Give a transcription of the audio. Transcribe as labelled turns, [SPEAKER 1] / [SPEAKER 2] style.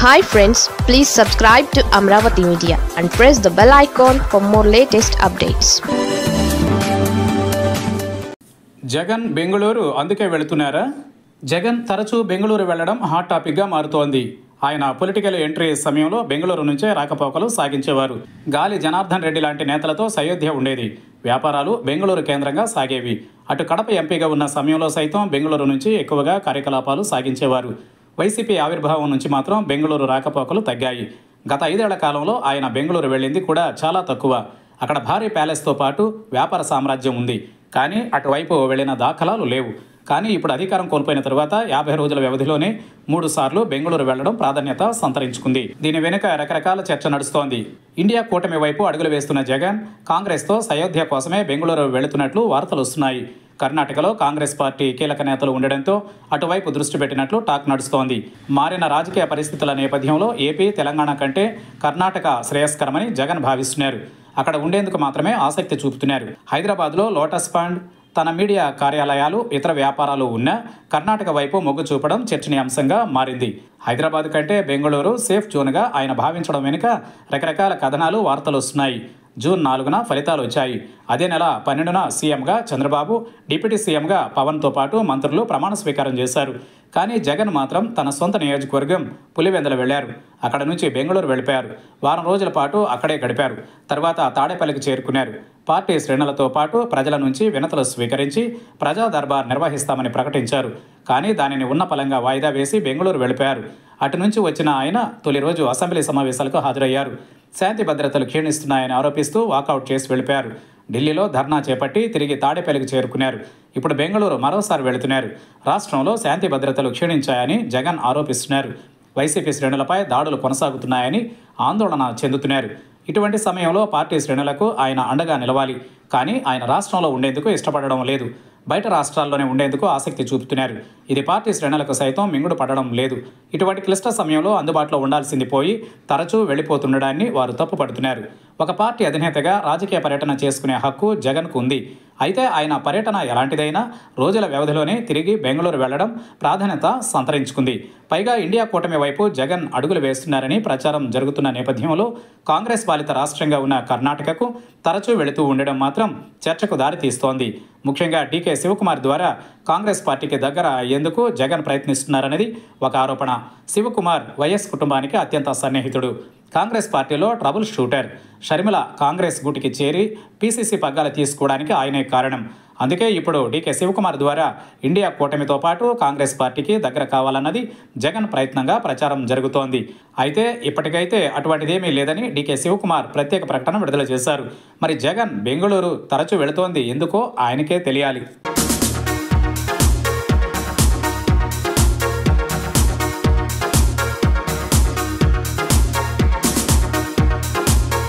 [SPEAKER 1] hi friends please subscribe to Amaravati media and press the bell icon for more latest updates
[SPEAKER 2] Jagan Bengaluru అందుకే వెళుతున్నారా జగన్ తరచూ బెంగళూరు వెళ్లడం hot టాపిక్గా మారుతోంది ఆయన పొలిటికల్ ఎంట్రీ సమయంలో బెంగళూరు నుంచే రాకపోకలు సాగించేవారు గాలి జనార్దన్ రెడ్డి లాంటి నేతలతో సయోధ్య ఉండేది వ్యాపారాలు బెంగళూరు కేంద్రంగా సాగేవి అటు కడప ఎంపీగా ఉన్న సమయంలో సైతం బెంగళూరు నుంచి ఎక్కువగా కార్యకలాపాలు సాగించేవారు వైసీపీ ఆవిర్భావం నుంచి మాత్రం బెంగళూరు రాకపోకలు తగ్గాయి గత ఐదేళ్ల కాలంలో ఆయన బెంగళూరు వెళ్ళింది కూడా చాలా తక్కువ అక్కడ భారీ ప్యాలెస్తో పాటు వ్యాపార సామ్రాజ్యం ఉంది కానీ అటువైపు వెళ్ళిన దాఖలాలు లేవు కానీ ఇప్పుడు అధికారం కోల్పోయిన తరువాత యాభై రోజుల వ్యవధిలోనే మూడు సార్లు బెంగళూరు వెళ్లడం ప్రాధాన్యత సంతరించుకుంది దీని వెనుక రకరకాల చర్చ నడుస్తోంది ఇండియా కూటమి వైపు అడుగులు వేస్తున్న జగన్ కాంగ్రెస్తో సయోధ్య కోసమే బెంగళూరు వెళుతున్నట్లు వార్తలు వస్తున్నాయి కర్ణాటకలో కాంగ్రెస్ పార్టీ కీలక నేతలు ఉండడంతో అటువైపు దృష్టి పెట్టినట్లు టాక్ నడుస్తోంది మారిన రాజకీయ పరిస్థితుల నేపథ్యంలో ఏపీ తెలంగాణ కంటే కర్ణాటక శ్రేయస్కరమని జగన్ భావిస్తున్నారు అక్కడ ఉండేందుకు మాత్రమే ఆసక్తి చూపుతున్నారు హైదరాబాద్లో లోటస్ ఫండ్ తన మీడియా కార్యాలయాలు ఇతర వ్యాపారాలు ఉన్నా కర్ణాటక వైపు మొగ్గు చూపడం చర్చనీయాంశంగా మారింది హైదరాబాద్ కంటే బెంగళూరు సేఫ్ జోన్గా ఆయన భావించడం వెనుక రకరకాల కథనాలు వార్తలు వస్తున్నాయి జూన్ నాలుగున ఫలితాలు వచ్చాయి అదే నెల పన్నెండున సీఎంగా చంద్రబాబు డిప్యూటీ సీఎంగా పవన్తో పాటు మంత్రులు ప్రమాణ స్వీకారం చేశారు కానీ జగన్ మాత్రం తన సొంత నియోజకవర్గం పులివెందల వెళ్లారు అక్కడ నుంచి బెంగళూరు వెళ్ళిపోయారు వారం రోజుల పాటు అక్కడే గడిపారు తర్వాత తాడేపల్లికి చేరుకున్నారు పార్టీ శ్రేణులతో పాటు ప్రజల నుంచి వినతులు స్వీకరించి ప్రజా దర్బార్ నిర్వహిస్తామని ప్రకటించారు కానీ దానిని ఉన్న పలంగా వాయిదా వేసి బెంగళూరు వెళ్ళిపోయారు అటు నుంచి వచ్చిన ఆయన తొలి రోజు అసెంబ్లీ సమావేశాలకు హాజరయ్యారు శాంతి భద్రతలు క్షీణిస్తున్నాయని ఆరోపిస్తూ వాకౌట్ చేసి వెళ్ళిపోయారు ఢిల్లీలో ధర్నా చేపట్టి తిరిగి తాడేపల్లికి చేరుకున్నారు ఇప్పుడు బెంగళూరు మరోసారి వెళుతున్నారు రాష్ట్రంలో శాంతి భద్రతలు క్షీణించాయని జగన్ ఆరోపిస్తున్నారు వైసీపీ శ్రేణులపై దాడులు కొనసాగుతున్నాయని ఆందోళన చెందుతున్నారు ఇటువంటి సమయంలో పార్టీ శ్రేణులకు ఆయన అండగా నిలవాలి కానీ ఆయన రాష్ట్రంలో ఉండేందుకు ఇష్టపడడం లేదు బయట రాష్ట్రాల్లోనే ఉండేందుకు ఆసక్తి చూపుతున్నారు ఇది పార్టీ శ్రేణులకు సైతం మింగుడు పడడం లేదు ఇటువంటి క్లిష్ట సమయంలో అందుబాటులో ఉండాల్సింది పోయి తరచూ వెళ్ళిపోతుండడాన్ని వారు తప్పుపడుతున్నారు ఒక పార్టీ అధినేతగా రాజకీయ పర్యటన చేసుకునే హక్కు జగన్కు ఉంది అయితే ఆయన పర్యటన ఎలాంటిదైనా రోజుల వ్యవధిలోనే తిరిగి బెంగళూరు వెళ్లడం ప్రాధాన్యత సంతరించుకుంది పైగా ఇండియా కూటమి వైపు జగన్ అడుగులు వేస్తున్నారని ప్రచారం జరుగుతున్న నేపథ్యంలో కాంగ్రెస్ పాలిత రాష్ట్రంగా ఉన్న కర్ణాటకకు తరచూ వెళుతూ ఉండడం మాత్రం చర్చకు దారితీస్తోంది ముఖ్యంగా డీకే శివకుమార్ ద్వారా కాంగ్రెస్ పార్టీకి దగ్గర అయ్యేందుకు జగన్ ప్రయత్నిస్తున్నారనేది ఒక ఆరోపణ శివకుమార్ వైఎస్ కుటుంబానికి అత్యంత సన్నిహితుడు కాంగ్రెస్ పార్టీలో ట్రబుల్ షూటర్ షర్మిల కాంగ్రెస్ గూటికి చేరి పీసీసీ పగ్గాలు తీసుకోవడానికి ఆయనే కారణం అందుకే ఇప్పుడు డీకే శివకుమార్ ద్వారా ఇండియా కూటమితో పాటు కాంగ్రెస్ పార్టీకి దగ్గర కావాలన్నది జగన్ ప్రయత్నంగా ప్రచారం జరుగుతోంది అయితే ఇప్పటికైతే అటువంటిదేమీ లేదని డీకే శివకుమార్ ప్రత్యేక ప్రకటన విడుదల చేశారు మరి జగన్ బెంగళూరు తరచూ వెళుతోంది ఎందుకో ఆయనకే తెలియాలి